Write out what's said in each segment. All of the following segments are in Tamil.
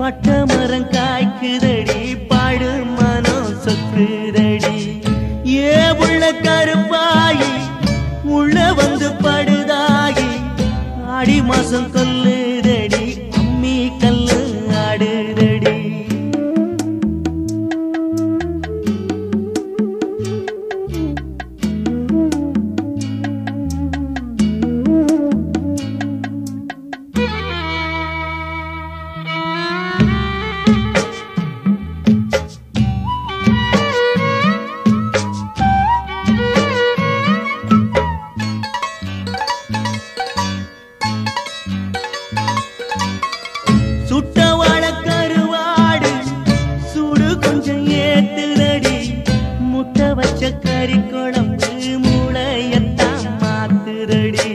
பட்ட மரம் காய்க்குதடி பாடு மனம் சொக்குதடி ஏ உள்ள கருப்பாயி உள்ள வந்து படுதாகி ஆடி மாசம் கொல்லுதடி அம்மி கல்லு ஆடுதடி சுட்ட கருவாடு சுடு கொஞ்சம் ஏத்துதடி முட்டை வச்ச கறி குழம்பு மூளையத்தான் மாத்துதடி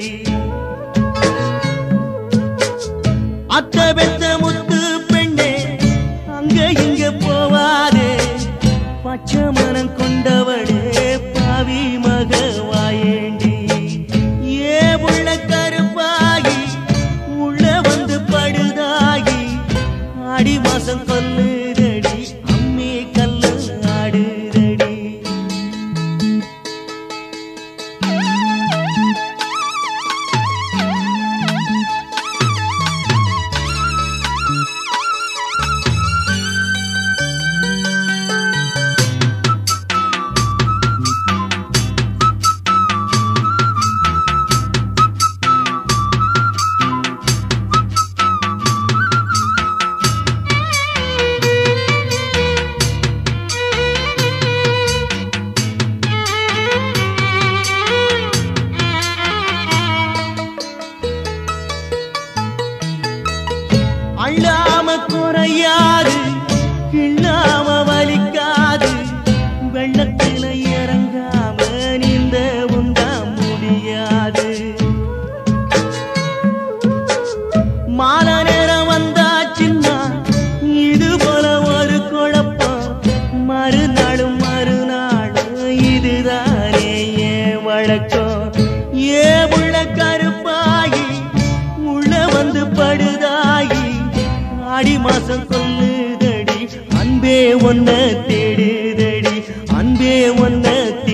அத்த பெத்த முத்து பெண்ணே அங்க இங்க போவாதே பச்சை மனம் கொண்டவளே பாவி மக வாயேண்டி ஏ உள்ள கருப்பாகி உள்ள வந்து படுதாகி ஆடி மாசம் கொல்லுதடி அம்மி கல்லு ஆடுதடி அள்ளாம குறையாது கிள்ளாம வலிக்காது வெள்ளத்தில இறங்காம நீந்த உண்டா முடியாது மால நேரம் வந்தாச்சுன்னா இது போல ஒரு குழப்பம் மறுநாளும் மறுநாளும் இதுதானே ஏன் வழக்கம் ஏ உள்ள கருப்பாகி உள்ள வந்து படுதாகி ஆடி மாசம் கொல்லுதடி அன்பே ஒன்ன தேடுதடி அன்பே ஒன்ன